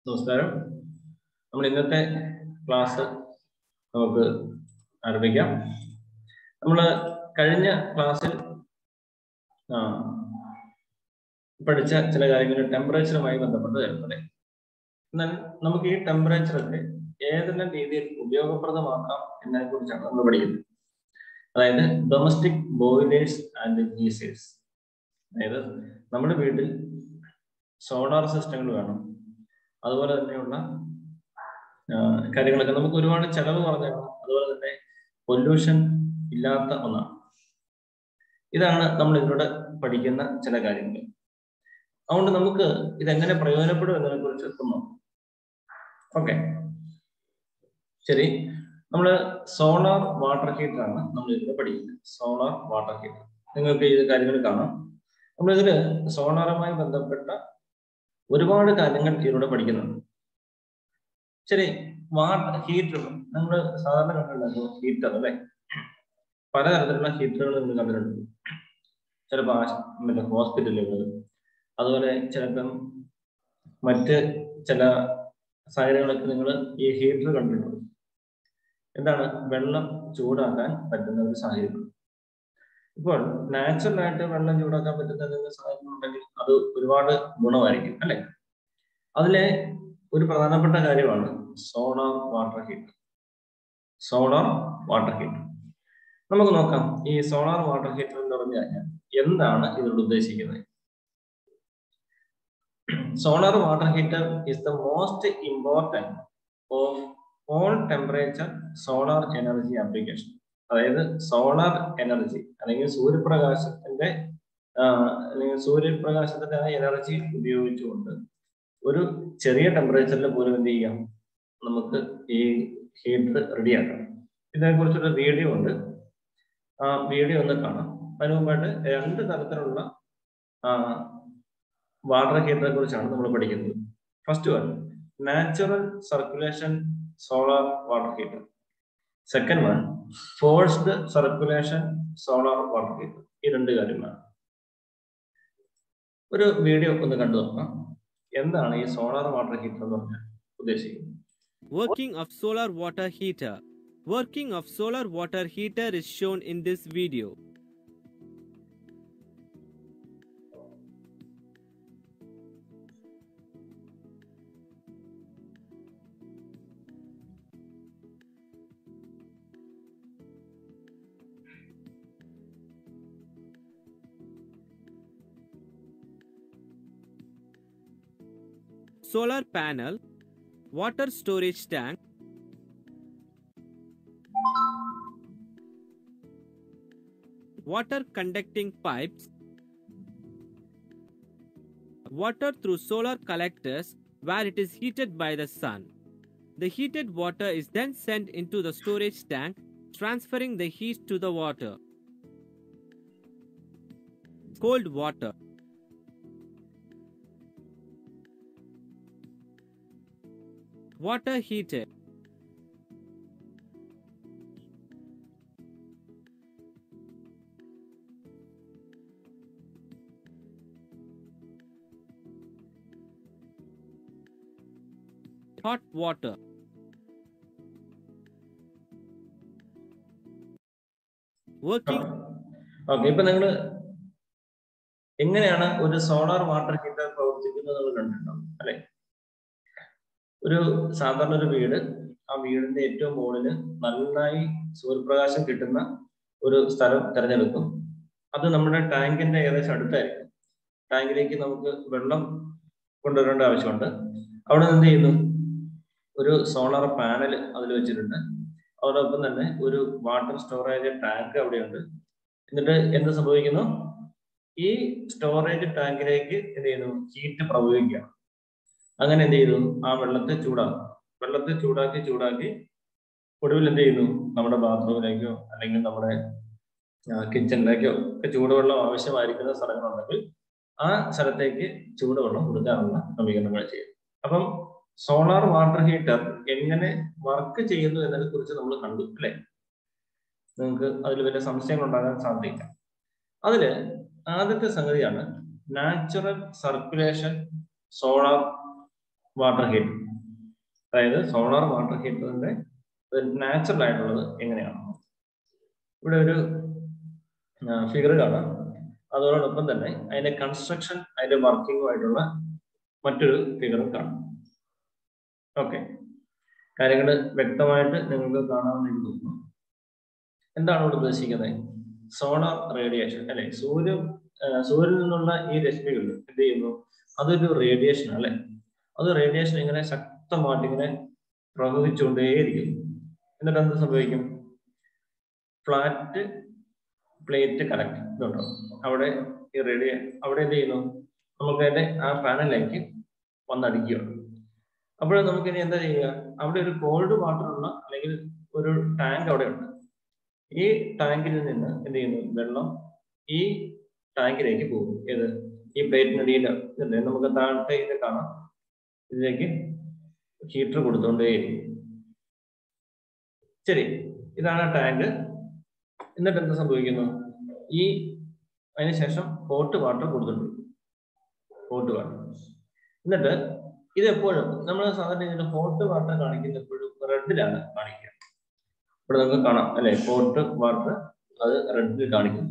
നമസ്കാരം നമ്മൾ ഇന്നത്തെ ക്ലാസ് നമുക്ക് ആരംഭിക്കാം നമ്മൾ കഴിഞ്ഞ ക്ലാസ്സിൽ ആ, പഠിച്ച ചില കാര്യങ്ങൾ ടെമ്പറേച്ചറുമായി ബന്ധപ്പെട്ടതായിരുന്നു അല്ലേ എന്നാൽ നമുക്ക് ഈ ടെമ്പറേച്ചറൊക്കെ ഏതെല്ലാം രീതിയിൽ ഉപയോഗപ്രദമാക്കാം എന്നതിനെ കുറിച്ചാണ് നമ്മൾ പഠിക്കുന്നത് അതായത് ഡൊമസ്റ്റിക് ബോയിലേഴ്സ് ആൻഡ് ഗീസേഴ്സ് അതായത് നമ്മുടെ വീട്ടിൽ സോളാർ സിസ്റ്റങ്ങൾ വേണം അതുപോലെ തന്നെയുള്ള ആ, കാര്യങ്ങളൊക്കെ നമുക്ക് ഒരുപാട് ചെലവ് കുറഞ്ഞാണ് അതുപോലെ തന്നെ പൊല്യൂഷൻ ഇല്ലാത്ത ഒന്നാണ് ഇതാണ് നമ്മൾ ഇതിലൂടെ പഠിക്കുന്ന ചില കാര്യങ്ങൾ അതുകൊണ്ട് നമുക്ക് ഇതെങ്ങനെ പ്രയോജനപ്പെടും എന്നതിനെ കുറിച്ച് ഒന്ന് നോക്കാം ഓക്കെ ശരി നമ്മൾ സോളാർ വാട്ടർ ഹീറ്റർ ആണ് നമ്മൾ ഇതിൽ പഠിക്കുന്നത് സോളാർ വാട്ടർ ഹീറ്റർ നിങ്ങൾക്ക് ഈ കാര്യങ്ങൾ കാണാം നമ്മളിതില് സോളാറുമായി ബന്ധപ്പെട്ട ഒരുപാട് കാര്യങ്ങൾ ഇതിലൂടെ പഠിക്കുന്നുണ്ട് ശരി വാട്ടർ ഹീറ്റർ നമ്മൾ സാധാരണ കണ്ടിട്ടുണ്ടായിരുന്നു ഹീറ്റർ അല്ലെ പലതരത്തിലുള്ള ഹീറ്ററുകൾ നിങ്ങൾ കണ്ടിട്ടുണ്ട് ചിലപ്പോൾ മറ്റേ ഹോസ്പിറ്റലുകൾ അതുപോലെ ചിലപ്പം മറ്റ് ചില സാഹചര്യങ്ങളൊക്കെ നിങ്ങൾ ഈ ഹീറ്റർ കണ്ടിട്ടുണ്ട് എന്താണ് വെള്ളം ചൂടാക്കാൻ പറ്റുന്ന ഒരു സാഹചര്യം ഇപ്പോൾ നാച്ചുറൽ ആയിട്ട് വെള്ളം ചൂടാക്കാൻ പറ്റുന്ന എന്തെങ്കിലും സാഹചര്യം ഉണ്ടെങ്കിൽ അത് ഒരുപാട് ഗുണമായിരിക്കും അല്ലെ അതിലെ ഒരു പ്രധാനപ്പെട്ട കാര്യമാണ് solar water heater solar water heater നമുക്ക് നോക്കാം ഈ സോളാർ വാട്ടർ ഹീറ്റർ എന്ന് പറഞ്ഞു കഴിഞ്ഞാൽ എന്താണ് ഇതിലൂടെ ഉദ്ദേശിക്കുന്നത് solar water heater is the most important of all temperature solar energy application അതായത് സോളാർ എനർജി അല്ലെങ്കിൽ സൂര്യപ്രകാശത്തിന്റെ ആ, അല്ലെങ്കിൽ സൂര്യപ്രകാശത്തിന്റെ ആ എനർജി ഉപയോഗിച്ചുകൊണ്ട് ഒരു ചെറിയ ടെമ്പറേച്ചറിൽ പോലും എന്ത് ചെയ്യാം നമുക്ക് ഈ ഹീറ്റർ റെഡിയാക്കാം ഇതിനെ കുറിച്ചൊരു വീഡിയോ ഉണ്ട് ആ വീഡിയോ ഒന്ന് കാണാം അതിന് മുമ്പായിട്ട് രണ്ട് തരത്തിലുള്ള വാട്ടർ ഹീറ്ററെ കുറിച്ചാണ് നമ്മൾ പഠിക്കുന്നത് first one natural circulation solar water heater second one forced circulation solar water heater ഈ രണ്ട് കാര്യങ്ങളാണ് ഒരു വീഡിയോ ഒന്ന് കണ്ടു നോക്കാം എന്താണ് ഈ സോളാർ വാട്ടർ ഹീറ്റർ എന്ന് പറഞ്ഞാൽ ഉദ്ദേശിക്കുന്നത് Working of solar water heater. Working of solar water heater is shown in this video. Solar panel, water storage tank, water conducting pipes, water through solar collectors where it is heated by the sun. The heated water is then sent into the storage tank, transferring the heat to the water. Cold water. Water heated. Hot water. Working okay ഇപ്പൊ നിങ്ങൾ എങ്ങനെയാണ് ഒരു solar water heater പ്രവർത്തിക്കുന്നത് നിങ്ങൾ കണ്ടിട്ടുണ്ടാവും അല്ലെ ഒരു സാധാരണ ഒരു വീട് ആ വീടിന്റെ ഏറ്റവും മുകളില് നന്നായി സൂര്യപ്രകാശം കിട്ടുന്ന ഒരു സ്ഥലം തിരഞ്ഞെടുക്കും അത് നമ്മുടെ ടാങ്കിന്റെ ഏകദേശം അടുത്തായിരിക്കും ടാങ്കിലേക്ക് നമുക്ക് വെള്ളം കൊണ്ടുവരേണ്ട ആവശ്യമുണ്ട് അവിടെ നിന്ന് എന്ത് ചെയ്യുന്നു ഒരു സോളാർ പാനൽ അതിൽ വെച്ചിട്ടുണ്ട് അതോടൊപ്പം തന്നെ ഒരു വാട്ടർ സ്റ്റോറേജ് ടാങ്ക് അവിടെയുണ്ട് എന്നിട്ട് എന്ത് സംഭവിക്കുന്നു ഈ സ്റ്റോറേജ് ടാങ്കിലേക്ക് എന്ത് ചെയ്യുന്നു ഹീറ്റ് പ്രവഹിക്കുകയാണ് അങ്ങനെ എന്ത് ചെയ്തു ആ വെള്ളത്തെ ചൂടാക്കും വെള്ളത്തെ ചൂടാക്കി ചൂടാക്കി ഒടുവിൽ എന്ത് ചെയ്യുന്നു നമ്മുടെ ബാത്റൂമിലേക്കോ അല്ലെങ്കിൽ നമ്മുടെ കിച്ചണിലേക്കോ ഒക്കെ ചൂടുവെള്ളം ആവശ്യമായിരിക്കുന്ന സ്ഥലങ്ങളുണ്ടെങ്കിൽ ആ സ്ഥലത്തേക്ക് ചൂടുവെള്ളം കൊടുക്കാനുള്ള ക്രമീകരണങ്ങൾ ചെയ്യും അപ്പം സോളാർ വാട്ടർ ഹീറ്റർ എങ്ങനെ വർക്ക് ചെയ്യുന്നു എന്നതിനെ കുറിച്ച് നമ്മൾ കണ്ടു അല്ലെ നിങ്ങൾക്ക് അതിൽ വലിയ സംശയങ്ങൾ ഉണ്ടാകാൻ സാധ്യതയില്ല അതില് ആദ്യത്തെ സംഗതിയാണ് natural circulation solar water heater അതായത് സോളാർ വാട്ടർ ഹീറ്ററിന്റെ നാച്ചുറൽ ആയിട്ടുള്ളത് എങ്ങനെയാണ് ഇവിടെ ഒരു ഫിഗർ കാണാം അതോടൊപ്പം തന്നെ അതിന്റെ കൺസ്ട്രക്ഷൻ അതിന്റെ വർക്കിംഗുമായിട്ടുള്ള മറ്റൊരു ഫിഗറും കാണാം ഓക്കെ കാര്യങ്ങൾ വ്യക്തമായിട്ട് നിങ്ങൾക്ക് കാണാമെന്ന് എനിക്ക് തോന്നുന്നു എന്താണ് ഇവിടെ ഉദ്ദേശിക്കുന്നത് സോളാർ റേഡിയേഷൻ അല്ലെ സൂര്യ സൂര്യനിൽ നിന്നുള്ള ഈ രശ്മികൾ എന്ത് ചെയ്യുന്നു അതൊരു റേഡിയേഷൻ അല്ലെ അത് റേഡിയേഷൻ ഇങ്ങനെ ശക്തമായിട്ട് ഇങ്ങനെ പ്രവഹിച്ചുകൊണ്ടേയിരിക്കുന്നു എന്നിട്ട് എന്ത് സംഭവിക്കും ഫ്ലാറ്റ് പ്ലേറ്റ് കറക്റ്റ് ഇതുണ്ടോ അവിടെ ഈ റേഡിയ അവിടെ എന്ത് ചെയ്യുന്നു നമുക്ക് അതിന്റെ ആ പാനലിലേക്ക് വന്നടിക്കുകയാണ് അപ്പോൾ നമുക്ക് ഇനി എന്താ ചെയ്യുക അവിടെ ഒരു കോൾഡ് വാട്ടർ ഉള്ള അല്ലെങ്കിൽ ഒരു ടാങ്ക് അവിടെ ഉണ്ട് ഈ ടാങ്കിൽ നിന്ന് എന്ത് ചെയ്യുന്നു വെള്ളം ഈ ടാങ്കിലേക്ക് പോകും ഏത് ഈ പ്ലേറ്റിനടിയിൽ ഇല്ലേ നമുക്ക് താഴത്തെ ഇത് കാണാം ഇതിലേക്ക് ഹീറ്റർ കൊടുത്തുകൊണ്ടേയിരിക്കും ശരി ഇതാണ് ടാങ്ക് എന്നിട്ട് എന്ത് സംഭവിക്കുന്നു ഈ അതിനുശേഷം ഹോട്ട് വാട്ടർ കൊടുത്തിട്ടുണ്ട് ഹോട്ട് വാട്ടർ എന്നിട്ട് ഇത് എപ്പോഴും നമ്മൾ സാധാരണ ഇതിന്റെ ഹോട്ട് വാട്ടർ കാണിക്കുന്ന എപ്പോഴും റെഡിലാണ് കാണിക്കുക ഇവിടെ നമുക്ക് കാണാം അല്ലെ ഹോട്ട് വാട്ടർ അത് റെഡിൽ കാണിക്കുന്നു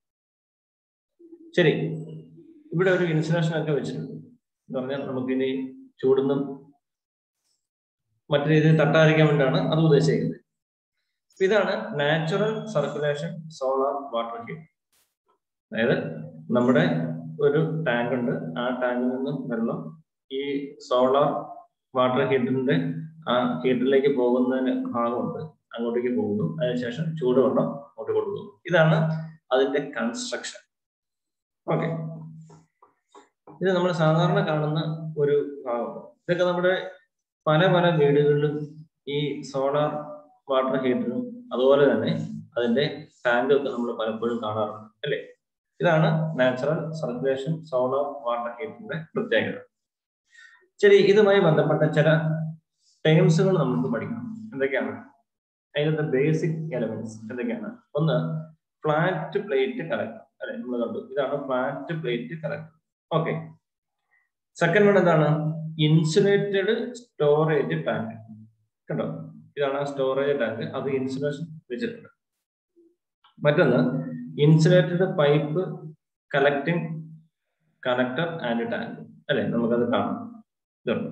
ശരി ഇവിടെ ഒരു ഇൻസുലേഷൻ ഒക്കെ വെച്ചിട്ടുണ്ട് എന്ന് പറഞ്ഞാൽ നമുക്ക് ഇനി ചൂടുന്നും മറ്റു രീതിയിൽ തട്ടാതിരിക്കാൻ വേണ്ടിയാണ് അത് ഉദ്ദേശിക്കുന്നത് ഇതാണ് natural circulation solar water heater അതായത് നമ്മുടെ ഒരു ടാങ്ക് ഉണ്ട് ആ ടാങ്കിൽ നിന്നും വെള്ളം ഈ സോളാർ വാട്ടർ ഹീറ്ററിന്റെ ആ ഹീറ്ററിലേക്ക് പോകുന്നതിന് ഭാഗമുണ്ട് അങ്ങോട്ടേക്ക് പോകുന്നു അതിനുശേഷം ചൂടുവെള്ളം അങ്ങോട്ട് കൊടുക്കുന്നു ഇതാണ് അതിന്റെ കൺസ്ട്രക്ഷൻ ഓക്കെ ഇത് നമ്മൾ സാധാരണ കാണുന്ന ഒരു ഭാഗമാണ് ഇതൊക്കെ നമ്മുടെ പല പല വീടുകളിലും ഈ സോളാർ വാട്ടർ ഹീറ്ററും അതുപോലെ തന്നെ അതിന്റെ ടാങ്കും ഒക്കെ നമ്മൾ പലപ്പോഴും കാണാറുണ്ട് അല്ലേ ഇതാണ് നാച്ചുറൽ സർക്കുലേഷൻ സോളാർ വാട്ടർ ഹീറ്ററിന്റെ പ്രത്യേകത ശരി ഇതുമായി ബന്ധപ്പെട്ട ചില ടേംസുകൾ നമുക്ക് പഠിക്കണം എന്തൊക്കെയാണ് അതിനകത്ത് ബേസിക് എലമെന്റ്സ് എന്തൊക്കെയാണ് ഒന്ന് ഫ്ലാറ്റ് പ്ലേറ്റ് കലക്ടർ അല്ലെ നമ്മൾ കണ്ടു ഇതാണ് flat plate collector okay second one എന്താണ് ഇൻസുലേറ്റഡ് സ്റ്റോറേജ് ടാങ്ക് കണ്ടോ ഇതാണ് ആ സ്റ്റോറേജ് ടാങ്ക് അത് ഇൻസുലേഷൻ വെച്ചിട്ടുണ്ട് മറ്റൊന്ന് insulated pipe collecting connector and tank അല്ലെ നമുക്കത് കാണാം ഇതുണ്ട്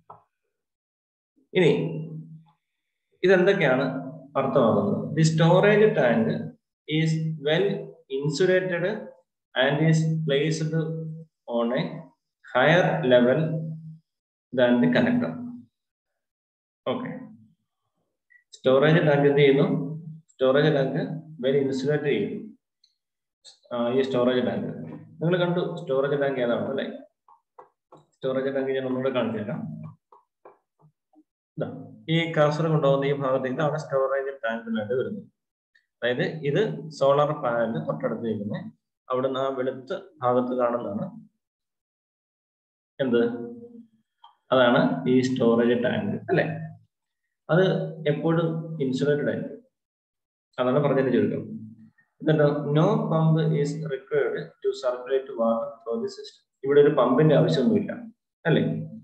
ഇനി ഇതെന്തൊക്കെയാണ് അർത്ഥമാകുന്നത് the storage tank is well insulated and is placed on a higher level than the connector okay storage tank എന്ത് ചെയ്യുന്നു സ്റ്റോറേജ് ടാങ്ക് വെൽ ഇൻസുലേറ്റ് ചെയ്യുന്നു ഈ സ്റ്റോറേജ് ടാങ്ക് നിങ്ങൾ കണ്ടു സ്റ്റോറേജ് ടാങ്ക് ഏതാണ് അല്ലേ സ്റ്റോറേജ് ടാങ്ക് ഞാൻ ഒന്നുകൂടെ കാണിച്ചു തരാം ഈ കർസർ കൊണ്ടുപോകുന്ന ഈ ഭാഗത്ത് ഇതാണ് സ്റ്റോറേജ് ടാങ്കിലായിട്ട് വരുന്നത് അതായത് ഇത് സോളാർ പാനൽ തൊട്ടടുത്ത് നിൽക്കുന്നത് അവിടുന്ന് ആ വെളുത്ത ഭാഗത്ത് കാണുന്നതാണ് എന്ത് അതാണ് ഈ സ്റ്റോറേജ് ടാങ്ക് അല്ലെ അത് എപ്പോഴും ഇൻസുലേറ്റഡ് ആയിരിക്കും അതാണ് പറഞ്ഞതിന് ചുരുക്കം എന്നിട്ട് no pump is required to circulate water through the system ഇവിടെ ഒരു പമ്പിന്റെ ആവശ്യമൊന്നുമില്ല അല്ലേ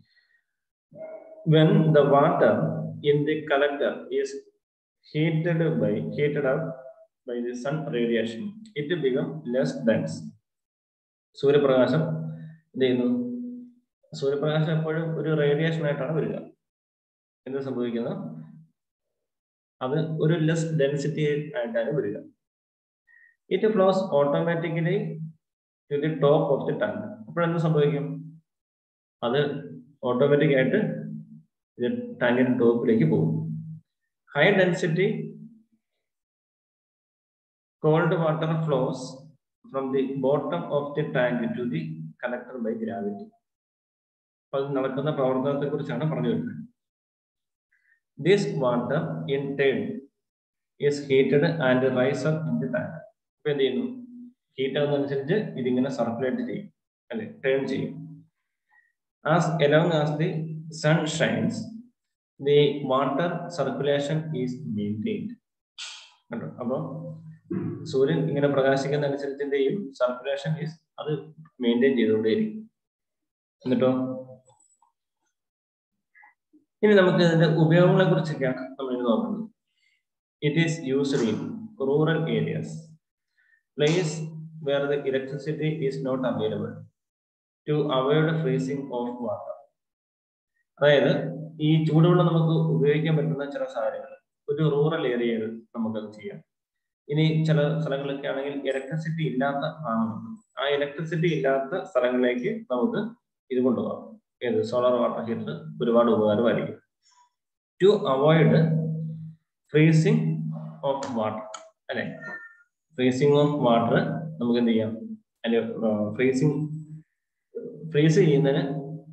when the water in the collector is heated by heated up by the sun radiation it become less dense സൂര്യപ്രകാശം എന്ത് ചെയ്യുന്നു സൂര്യപ്രകാശം എപ്പോഴും ഒരു റേഡിയേഷൻ ആയിട്ടാണ് വരിക എന്ത് സംഭവിക്കുന്നത് അത് ഒരു ലെസ് ഡെൻസിറ്റി ആയിട്ടാണ് വരിക it flows automatically to the top of the tank അപ്പോഴെന്ത് സംഭവിക്കും അത് ഓട്ടോമാറ്റിക് ആയിട്ട് ഇത് ടാങ്കിന്റെ ടോപ്പിലേക്ക് പോകും high density cold water flows from the bottom of the tank to the collector by gravity അപ്പൊ അത് നടക്കുന്ന പ്രവർത്തനത്തെ കുറിച്ചാണ് പറഞ്ഞു വരുന്നത് this water in turn is heated and rise up in the tank ഇപ്പൊ എന്ത് ചെയ്യുന്നു ഹീറ്റ് ആവുന്നതനുസരിച്ച് ഇതിങ്ങനെ സർക്കുലേറ്റ് ചെയ്യും അല്ലെ ടേൺ ചെയ്യും as along as the sun shines the water circulation is maintained കണ്ടോ അപ്പൊ സൂര്യൻ ഇങ്ങനെ പ്രകാശിക്കുന്ന അനുസരിച്ച് എന്ത് ചെയ്യും സർക്കുലേഷൻ ഈസ് അത് മെയിൻറ്റെയിൻ ചെയ്തുകൊണ്ടേയിരിക്കും എന്നിട്ടോ ഇനി നമുക്ക് ഇതിന്റെ ഉപയോഗങ്ങളെ കുറിച്ചൊക്കെയാണ് നമ്മൾ ഇനി നോക്കുന്നത് it is used in rural areas place where the electricity is not available to avoid freezing of water അതായത് ഈ ചൂടുവെള്ളം നമുക്ക് ഉപയോഗിക്കാൻ പറ്റുന്ന ചില സാഹചര്യങ്ങൾ ഒരു റൂറൽ ഏരിയയിൽ നമുക്കത് ചെയ്യാം ഇനി ചില സ്ഥലങ്ങളൊക്കെ ആണെങ്കിൽ ഇലക്ട്രിസിറ്റി ഇല്ലാത്ത ഭാഗമുണ്ട് ആ ഇലക്ട്രിസിറ്റി ഇല്ലാത്ത സ്ഥലങ്ങളിലേക്ക് നമുക്ക് ഇത് കൊണ്ടുപോകാം ഏത് സോളാർ വാട്ടർ ഹീറ്റർ ഒരുപാട് ഉപകാരമായിരിക്കും to avoid freezing of water അല്ലെ ഫ്രീസിങ് ഓഫ് വാട്ടർ നമുക്ക് എന്ത് ചെയ്യാം അതിന്റെ ഫ്രീസിങ് ഫ്രീസ് ചെയ്യുന്നതിന്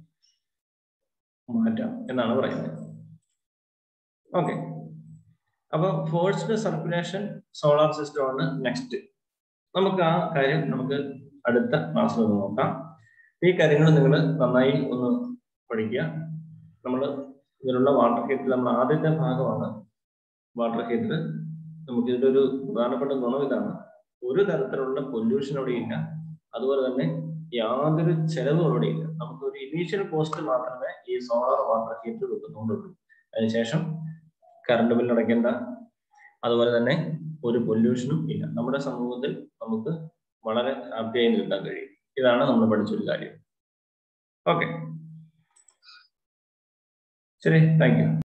മാറ്റാം എന്നാണ് പറയുന്നത് ഓക്കെ അപ്പൊ ഫോഴ്സ്ഡ് സർക്കുലേഷൻ സോളാർ സിസ്റ്റം ആണ് നെക്സ്റ്റ് നമുക്ക് ആ കാര്യം നമുക്ക് അടുത്ത ക്ലാസ്സിൽ ഒന്ന് നോക്കാം ഈ കാര്യങ്ങൾ നിങ്ങൾ നന്നായി ഒന്ന് പഠിക്കുക നമ്മൾ ഇതിലുള്ള വാട്ടർ ഹീറ്റർ നമ്മൾ ആദ്യത്തെ ഭാഗമാണ് വാട്ടർ ഹീറ്റർ നമുക്ക് ഇതിന്റെ ഒരു പ്രധാനപ്പെട്ട ഗുണം ഇതാണ് ഒരു തരത്തിലുള്ള പൊല്യൂഷൻ അവിടെ ഇല്ല അതുപോലെ തന്നെ യാതൊരു ചെലവും അവിടെ ഇല്ല നമുക്ക് ഒരു ഇനീഷ്യൽ കോസ്റ്റ് മാത്രമേ ഈ സോളാർ വാട്ടർ ഹീറ്റർ വെക്കുന്നുള്ളൂ അതിനുശേഷം കറണ്ട് ബില്ല് അടയ്ക്കേണ്ട അതുപോലെ തന്നെ ഒരു പൊല്യൂഷനും ഇല്ല നമ്മുടെ സമൂഹത്തിൽ നമുക്ക് വളരെ ഹാപ്പിയായി നിൽക്കാൻ കഴിയും ഇതാണ് നമ്മൾ പഠിച്ചൊരു കാര്യം ഓക്കെ ശരി താങ്ക് യു